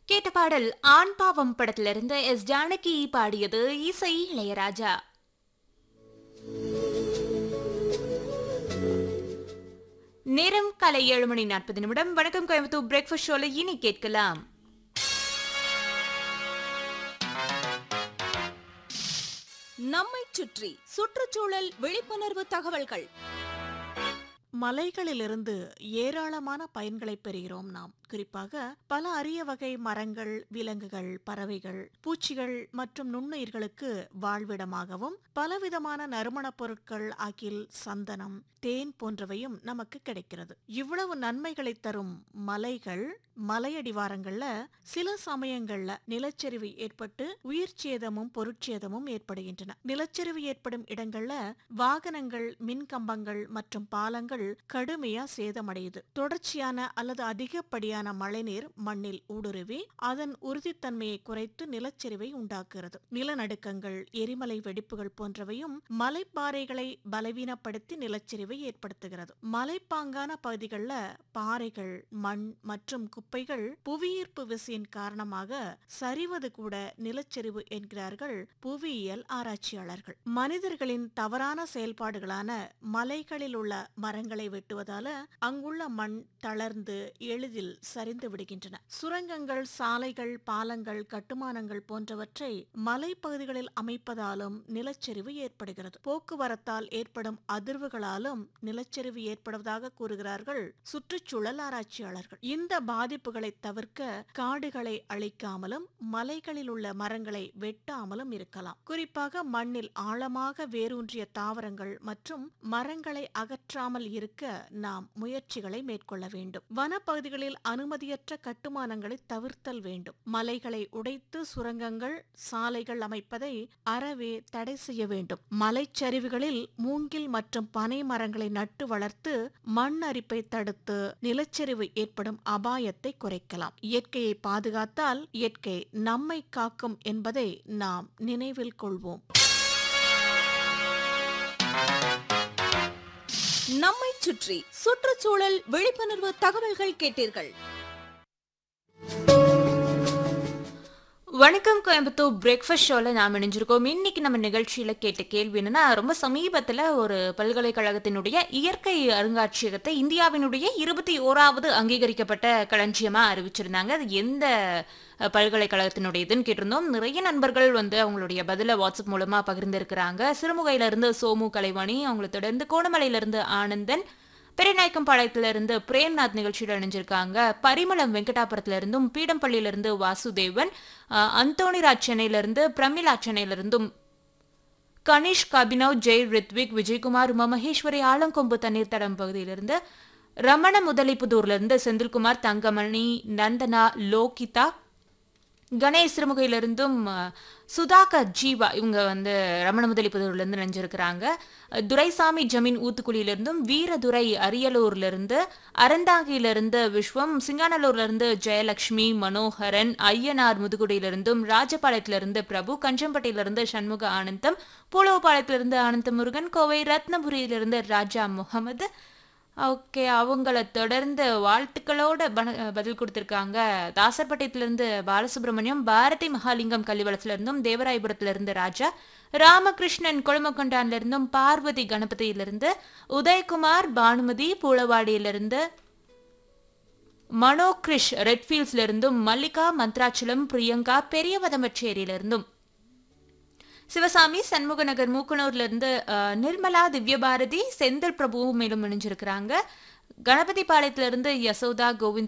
கேட்ட பாடல் ஆண் பாவம் படத்திலிருந்து எஸ் ஜானகி பாடியது இசை இளையராஜா நேரம் காலை ஏழு மணி நாற்பது நிமிடம் வணக்கம் கோயம்புத்தூர் பிரேக்ஃபாஸ்ட் ஷோல இனி கேட்கலாம் நம்மைச் சுற்றி சுற்றுச்சூழல் விழிப்புணர்வு தகவல்கள் மலைகளிலிருந்து ஏராளமான பயன்களை பெறுகிறோம் நாம் குறிப்பாக பல அரிய வகை மரங்கள் விலங்குகள் பறவைகள் பூச்சிகள் மற்றும் நுண்ணுயிர்களுக்கு வாழ்விடமாகவும் பலவிதமான நறுமணப் பொருட்கள் அகில் சந்தனம் தேன் போன்றவையும் நமக்கு கிடைக்கிறது இவ்வளவு நன்மைகளை தரும் மலைகள் மலையடிவாரங்கள்ல சில சமயங்கள்ல நிலச்சரிவு ஏற்பட்டு உயிர் சேதமும் பொருட்சேதமும் ஏற்படுகின்றன நிலச்சரிவு ஏற்படும் இடங்கள்ல வாகனங்கள் மின் கம்பங்கள் மற்றும் பாலங்கள் கடுமையா சேதமடையுது தொடர்ச்சியான அல்லது அதிகப்படியான மழைநீர் மண்ணில் ஊடுருவி அதன் உறுதித்தன்மையை குறைத்து நிலச்சரிவை உண்டாக்குகிறது நிலநடுக்கங்கள் எரிமலை வெடிப்புகள் போன்றவையும் மலைப்பாறைகளை பலவீனப்படுத்தி நிலச்சரிவை ஏற்படுத்துகிறது மலைப்பாங்கான பகுதிகளில் பாறைகள் மண் மற்றும் குப்பைகள் புவியீர்ப்பு விசையின் காரணமாக சரிவது கூட நிலச்சரிவு என்கிறார்கள் புவியியல் ஆராய்ச்சியாளர்கள் மனிதர்களின் தவறான செயல்பாடுகளான மலைகளில் உள்ள மரங்களை வெட்டுவதால அங்குள்ள மண் தளர்ந்து எளிதில் சரிந்து விடுகின்றன சுரங்கங்கள் சாலைகள் பாலங்கள் கட்டுமானங்கள் போன்றவற்றை மலைப்பகுதிகளில் அமைப்பதாலும் நிலச்சரிவு ஏற்படுகிறது போக்குவரத்தால் ஏற்படும் அதிர்வுகளாலும் நிலச்சரிவு ஏற்படுவதாக கூறுகிறார்கள் சுற்றுச்சூழல் ஆராய்ச்சியாளர்கள் இந்த பாதிப்புகளை தவிர்க்க காடுகளை அழிக்காமலும் மலைகளில் உள்ள மரங்களை வெட்டாமலும் இருக்கலாம் குறிப்பாக மண்ணில் ஆழமாக வேரூன்றிய தாவரங்கள் மற்றும் மரங்களை அகற்றாமல் இருக்க நாம் முயற்சிகளை மேற்கொள்ள வேண்டும் வனப்பகுதிகளில் அனுமதியற்ற கட்டுமானங்களை தவிர்த்தல் வேண்டும் மலைகளை உடைத்து சுரங்கங்கள் சாலைகள் அமைப்பதை அறவே தடை செய்ய வேண்டும் மலைச்சரிவுகளில் மூங்கில் மற்றும் பனை மரங்களை நட்டு வளர்த்து மண் அரிப்பை தடுத்து நிலச்சரிவு ஏற்படும் அபாயத்தை குறைக்கலாம் இயற்கையை பாதுகாத்தால் இயற்கை நம்மை காக்கும் என்பதை நாம் நினைவில் கொள்வோம் நம்மைச் சுற்றி சுற்றுச்சூழல் விழிப்புணர்வு தகவல்கள் கேட்டீர்கள் வணக்கம் கோயம்புத்தூர் பிரேக்ஃபாஸ்ட் ஷோல நாம் இணைஞ்சிருக்கோம் இன்னைக்கு நம்ம நிகழ்ச்சியில கேட்ட கேள்வி என்னன்னா ரொம்ப சமீபத்துல ஒரு பல்கலைக்கழகத்தினுடைய இயற்கை அருங்காட்சியகத்தை இந்தியாவினுடைய இருபத்தி ஓராவது அங்கீகரிக்கப்பட்ட களஞ்சியமா அறிவிச்சிருந்தாங்க அது எந்த அஹ், பல்கலைக்கழகத்தினுடையதுன்னு கேட்டிருந்தோம் நிறைய நண்பர்கள் வந்து அவங்களுடைய பதில வாட்ஸ்அப் மூலமா பகிர்ந்திருக்கிறாங்க சிறுமுகையில இருந்து சோமு கலைவாணி அவங்களை தொடர்ந்து கோணமலையில இருந்து ஆனந்தன் பெரியநாயக்கம் பாளையத்துல இருந்து பிரேம்நாத் நிகழ்ச்சியில் இணைஞ்சிருக்காங்க பரிமளம் வெங்கடாபுரத்துல இருந்தும் பீடம்பள்ளியில இருந்து வாசுதேவன் அஹ், அந்தோணிராஜ் சென்னையில இருந்து பிரமிளா சென்னையில இருந்தும் கனிஷ் கபினவ் ஜெய் ரித்விக் விஜயகுமார் உமா மகேஸ்வரி ஆலங்கொம்பு தண்ணீர் தடம் பகுதியிலிருந்து ரமண முதலிப்புதூர்ல இருந்து செந்தில்குமார் தங்கமணி நந்தனா லோகிதா கணேஷ் சிறுமுகையிலிருந்தும் அஹ், சுதாகர் ஜீவா இவங்க வந்து ரமண முதலிப்புதூர்லேருந்து நினைஞ்சிருக்கிறாங்க அஹ், துரைசாமி ஜமீன் ஊத்துக்குழியிலிருந்தும் வீரதுரை அரியலூர்லேருந்து அறந்தாங்கியிலிருந்து விஸ்வம் சிங்கானலூர்லேருந்து ஜெயலக்ஷ்மி மனோகரன் ஐயனார் முதுகுடியிலிருந்தும் ராஜபாளையத்திலிருந்து பிரபு கஞ்சம்பட்டியிலிருந்து சண்முக ஆனந்தம் பூலவபாளையத்திலிருந்து ஆனந்த முருகன் கோவை ரத்னபுரியிலிருந்து ராஜா முகமது ஓகே அவங்கள தொடர்ந்து வாழ்த்துக்களோட பன- பதில் கொடுத்திருக்காங்க தாசர்பட்டியத்திலிருந்து பாலசுப்ரமணியம் பாரதி மகாலிங்கம் கல்விவளத்துல இருந்தும் தேவராயபுரத்துல இருந்து ராஜா ராமகிருஷ்ணன் கொழுமக்கொண்டான்ல இருந்தும் பார்வதி கணபதியிலிருந்து உதயகுமார் பானுமதி பூளவாடியிலிருந்து மனோ கிரிஷ் ரெட்ஃபீல்ட்ஸ்ல இருந்தும் மல்லிகா மந்த்ராச்சலம் பிரியங்கா பெரியவதமச்சேரியில இருந்தும் சிவசாமி சண்முகநகர் மூக்கனூர்ல இருந்து அஹ், நிர்மலா திவ்யபாரதி செந்தில் பிரபுவும் மேலும் இணைஞ்சிருக்கிறாங்க கணபதி பாளையத்துல இருந்து யசோதா கோவிந்த்